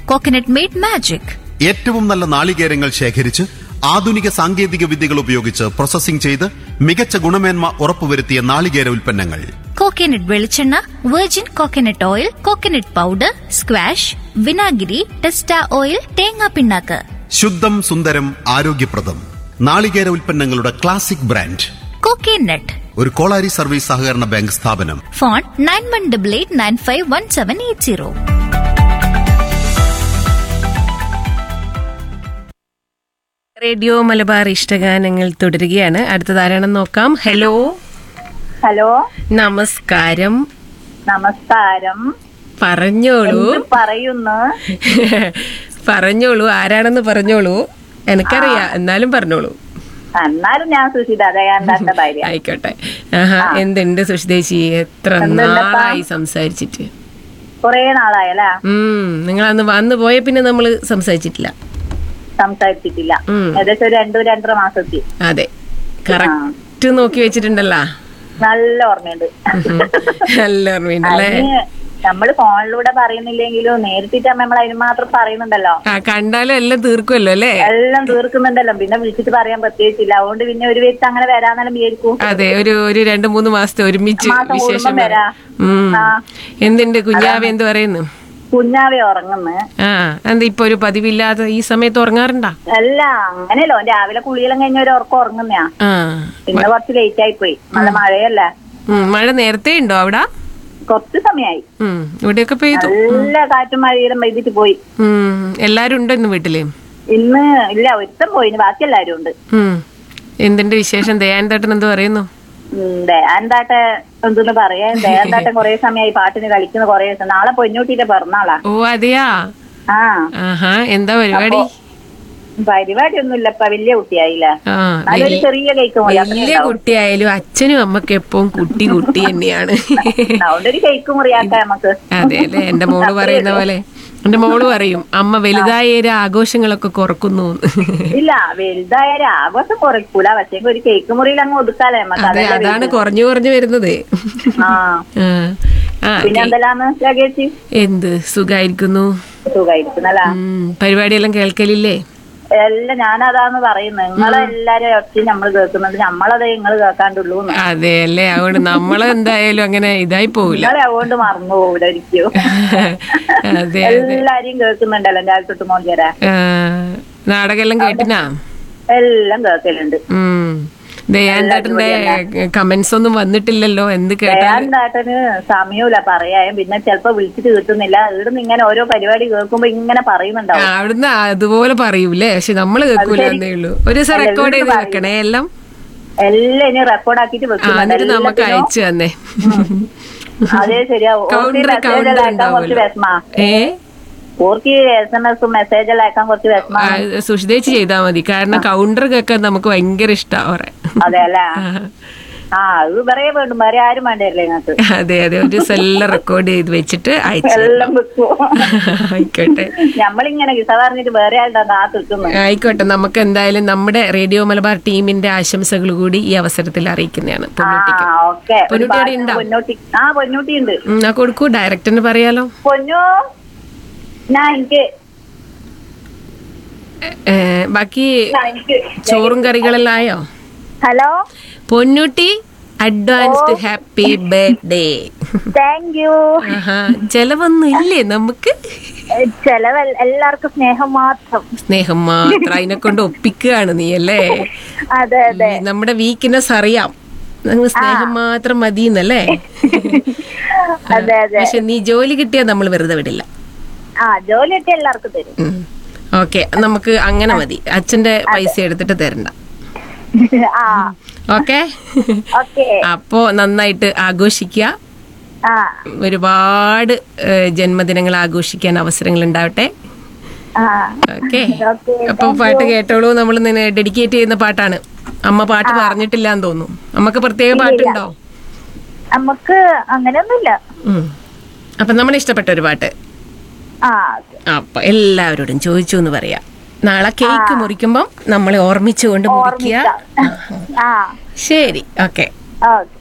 Coconut made magic ഏറ്റവും നല്ല നാളികേരങ്ങൾ ശേഖരിച്ച് ആധുനിക സാങ്കേതിക വിദ്യകൾ ഉപയോഗിച്ച് പ്രോസസ്സിംഗ് ചെയ്ത് മികച്ച ഗുണമേന്മ ഉറപ്പുവരുത്തിയ നാളികേര ഉൽപ്പന്നങ്ങൾ കോക്കനട്ട് വെളിച്ചെണ്ണ virgin coconut oil coconut powder squash വിനാഗിരി ടെസ്റ്റ ഓയിൽ തേങ്ങാ പിണ്ണാക്ക് ശുദ്ധം സുന്ദരം ആരോഗ്യപ്രദം നാളികേര ഉൽപ്പന്നങ്ങളുടെ ക്ലാസിക് ബ്രാൻഡ് കോക്കനട്ട് ഒരു കോളാരി സർവീസ് സഹകരണ ബാങ്ക് സ്ഥാപനം phone nine one double eight nine five one seven eight zero radio Malabar ഇഷ്ടഗാനങ്ങൾ തുടരുകയാണ് അടുത്തതാരാണെന്ന് നോക്കാം ഹലോ ഹലോ നമസ്കാരം നമസ്കാരം പറഞ്ഞോളൂ എന്ത് പറയുന്നു പറഞ്ഞോളൂ ആരാണെന്ന് പറഞ്ഞോളൂ എനിക്കറിയാം എന്നാലും പറഞ്ഞോളൂ എന്നാലും ഞാൻ സുഷിത ദയാണ്ടാന്റെ ഭാര്യ ആയിക്കോട്ടെ ആഹാ എന്തുണ്ട് സുഷിതേച്ചി എത്ര എന്തുണ്ടപ്പാ? നാളായി സംസാരിച്ചിട്ട് കൊറേ നാളായല്ലേ ഉം നിങ്ങൾ അന്ന് വന്നു പോയ പിന്നെ നമ്മള് സംസാരിച്ചിട്ടില്ല സംസാരിച്ചിട്ടില്ല ഉം. ഏകദേശം ഒരു രണ്ടു രണ്ടര മാസത്തി അതെ കറക്റ്റ് നോക്കി വെച്ചിട്ടുണ്ടല്ലോ നല്ല ഓർമ്മയുണ്ട് നല്ല ഓർമ്മയുണ്ടല്ലേ അതിന് നമ്മള് ഫോണിലൂടെ പറയുന്നില്ലെങ്കിലും നേരിട്ടിട്ട് നമ്മൾ അതിന് മാത്രം പറയുന്നുണ്ടല്ലോ ആ കണ്ടാലും എല്ലാം തീർക്കുമല്ലോ അല്ലേ എല്ലാം തീർക്കുന്നുണ്ടല്ലോ പിന്നെ വിളിച്ചിട്ട് പറയാൻ പ്രത്യേകിച്ചില്ല അതുകൊണ്ട് പിന്നെ ഒരു വ്യക്തി അങ്ങനെ വരാന്നെല്ലാം വിചാരിക്കും അതെ ഒരു ഒരു രണ്ടു മൂന്ന് മാസത്തെ ഒരുമിച്ച് മാസം വിശേഷം കൂടുമ്പം വരാം. ഉം. ആ. എന്തുണ്ട് കുഞ്ഞാവ് എന്ത് പറയുന്നു കുഞ്ഞാവെ ഉറങ്ങുന്നു ആ എന്താ ഇപ്പൊ ഒരു പതിവില്ലാതെ ഈ സമയത്ത് ഉറങ്ങാറുണ്ടാ അല്ല അങ്ങനെയല്ലോ രാവിലെ കുളിയെല്ലാം കഴിഞ്ഞ ഒരു ഉറക്കം ഉറങ്ങുന്നയാ ആ ഇന്ന് കുറച്ച് ലേറ്റ് ആയി പോയി നല്ല മഴയല്ലേ ഉം, മഴ നേരത്തെ ഉണ്ടോ അവിടെ കുറച്ച് സമയായി ഉം, ഇവിടെയൊക്കെ പെയ്തു നല്ല കാറ്റും മഴയിലും പെയ്തിട്ട് പോയി ഉം, എല്ലാരും ഉണ്ടോ ഇന്ന് വീട്ടില് ഇന്ന് ഇല്ല ഒരുത്തം പോയി ഇനി ബാക്കി എല്ലാരും ഉണ്ട് ഉം. എന്തിന്റെ വിശേഷം ദയാനന്ദേട്ടൻ എന്ത് പറയുന്നു ദയാന്താട്ടെ എന്തെന്ന് പറയാ ദയാന്താട്ടൻ കൊറേ സമയമായി പാട്ടിന് കളിക്കുന്ന കൊറേ ദിവസം നാളെ പൊന്നൂട്ടിന്റെ പിറന്നാളാ ഓ അതെയാ ആ ആഹാ എന്താ പരിപാടി പരിപാടി ഒന്നുമില്ല ഇപ്പൊ വലിയ കുട്ടിയായില്ല ആ നല്ലൊരു വലിയ- ചെറിയ കേക്ക് മതി അത്രേ വലിയ ഉണ്ടാവൂ. കുട്ടിയായാലും അച്ഛനും അമ്മക്ക് എപ്പോഴും കുട്ടി കുട്ടി തന്നെയാണ് അതുകൊണ്ട് ഒരു കേക്ക് മുറിയാക്കാം നമുക്ക് അതെ അല്ലെ എന്റെ മോള് പറയുന്ന പോലെ എന്റെ മോള് പറയും അമ്മ വലുതായ ഒരു ആഘോഷങ്ങളൊക്കെ കുറക്കുന്നു ഇല്ല വലുതായ ഒരു ആഘോഷം കുറയ്ക്കൂല പക്ഷേ ഒരു കേക്ക് മുറിയിൽ അങ്ങ് ഒതുക്കാലേ നമുക്ക് അതെ അതല്ലേ അതാണ് കുറഞ്ഞു കുറഞ്ഞു വരുന്നത് ആ ആ. ആ പിന്നെ എന്തെല്ലാന്ന് രാഗേച്ചി എന്ത് സുഖായിരിക്കുന്നു സുഖായിരിക്കുന്നല്ല ഉം, പരിപാടിയെല്ലാം കേൾക്കലില്ലേ എല്ലാം ഞാനതാന്ന് പറയുന്നത് നിങ്ങളെല്ലാരും ഒച്ച നമ്മൾ കേൾക്കുന്നുണ്ട് നമ്മളതേ നിങ്ങൾ കേൾക്കാണ്ടുള്ളൂ അതെ അല്ലേ അതുകൊണ്ട് നമ്മള് എന്തായാലും അങ്ങനെ ഇതായി പോവില്ല നിങ്ങളെ അതുകൊണ്ട് മറന്നു പോകൂല ഒരിക്കലും അതെ എല്ലാരെയും കേൾക്കുന്നുണ്ടല്ലോ രാവിലെ തൊട്ട് മോൻ ചേരാ ആ, നാടകമെല്ലാം കേട്ടിനാ എല്ലാം കേൾക്കലുണ്ട് ഉം ദയാന്തേട്ടന്റെ കമന്റ്സ് ഒന്നും വന്നിട്ടില്ലല്ലോ എന്ത് കേട്ടാ ദയാന്താട്ടന് സമയമില്ല പറയാൻ പിന്നെ ചെലപ്പോ വിളിച്ചിട്ട് കിട്ടുന്നില്ല ഇവിടുന്ന് ഇങ്ങനെ ഓരോ പരിപാടി കേൾക്കുമ്പോ ഇങ്ങനെ പറയുന്നുണ്ടാവും അവിടുന്ന് അതുപോലെ പറയൂലേ പക്ഷെ നമ്മള് കേൾക്കൂല എന്നേ ഉള്ളൂ ഒരു ദിവസം റെക്കോർഡ് ചെയ്ത് വെക്കണേ എല്ലാം എല്ലാം ഇനി റെക്കോർഡ് ആക്കിട്ട് ആ, വെക്കുന്നുണ്ട് എന്നിട്ട് നമുക്ക് എല്ലാത്തിനും. അയച്ചു തന്നെ അതേ ശരിയാ കൗണ്ടർ മെസ്സേജ് കൗണ്ടർ അയക്കാൻ കുറച്ച് ഉണ്ടാവുമല്ലോ വിഷമാ ഏ ഓർക്ക് എസ് എം എസും മെസ്സേജ് എല്ലാം അയക്കാൻ കുറച്ച് വിഷമാ ആ, സുഷിതേച്ചി ചെയ്താ മതി കാരണം കൗണ്ടർ കേൾക്കാൻ നമുക്ക് ഭയങ്കര ഇഷ്ടാ അവരെ അതെ അല്ലേ ആ അത് വേറെ വേണ്ടും വേറെ ആരും വേണ്ടല്ലേ നിങ്ങൾക്ക് അതെ അതെ ഒരു ദിവസം എല്ലാം റെക്കോർഡ് ചെയ്ത് വെച്ചിട്ട് അയച്ചു എല്ലാം വെക്കും ആയിക്കോട്ടെ നമ്മളിങ്ങനെ കിസ പറഞ്ഞിട്ട് വേറെ ആളുടെ കാത്ത് നിൽക്കുന്നു ആയിക്കോട്ടെ നമുക്ക് എന്തായാലും നമ്മുടെ റേഡിയോ മലബാർ ടീമിന്റെ ആശംസകൾ കൂടി ഈ അവസരത്തിൽ അറിയിക്കുന്നതാണ് ആ പൊന്നൂട്ടിക്ക് ഓക്കെ പൊന്നൂട്ടി അവിടെ ഉണ്ടോ? പൊന്നൂട്ടി ആ പൊന്നൂട്ടി ഉണ്ട് ഉം, ആ കൊടുക്കൂ ഡയറക്ടറിന് പറയാലോ പൊന്നു ഞാൻ എനിക്ക് ഏ, ബാക്കി ഞാൻ എനിക്ക് ചോറും കറികളെല്ലാം ആയോ hello Ponnootti advanced happy birthday thank you ആഹാ ചെലവൊന്നും ഇല്ലേ നമുക്ക് ചെലവ് എല്ലാവർക്കും സ്നേഹം മാത്രം സ്നേഹം മാത്രം അതിനെ കൊണ്ട് ഒപ്പിക്കുകയാണ് നീ അല്ലേ അതെ അതെ ഈ നമ്മുടെ വീക്ക്നെസ് അറിയാം നിങ്ങൾ സ്നേഹം മാത്രം മതിയെന്നല്ലേ അതെ അതെ പക്ഷെ നീ ജോലി കിട്ടിയാൽ നമ്മൾ വെറുതെ വിടില്ല ആ ജോലി ഒക്കെ എല്ലാവർക്കും തരും ഓക്കെ നമുക്ക് അങ്ങനെ മതി അച്ഛന്റെ പൈസ എടുത്തിട്ട് തരണ്ട ആ ഓക്കെ ഓക്കെ അപ്പോ നന്നായിട്ട് ആഘോഷിക്കുക ആ ഒരുപാട് ഏഹ്, ജന്മദിനങ്ങൾ ആഘോഷിക്കാൻ അവസരങ്ങൾ ഉണ്ടാവട്ടെ ആ ഓക്കെ ഓക്കെ അപ്പൊ പാട്ട് കേട്ടോളൂ നമ്മൾ ഡെഡിക്കേറ്റ് ചെയ്യുന്ന പാട്ടാണ് അമ്മ പാട്ട് പറഞ്ഞിട്ടില്ല എന്ന് തോന്നുന്നു അമ്മക്ക് പ്രത്യേക പാട്ടുണ്ടോ നമുക്ക് അങ്ങനെയൊന്നുമില്ല ഉം. അപ്പൊ നമ്മൾ ഇഷ്ടപ്പെട്ട ഒരു പാട്ട് ആ അപ്പൊ എല്ലാവരോടും ചോദിച്ചു എന്ന് പറയാം നാളെ കേക്ക് മുറിക്കുമ്പം നമ്മളെ ഓർമ്മിച്ചുകൊണ്ട് മുറിക്കുക ആ ശരി ഓക്കെ ഓക്കെ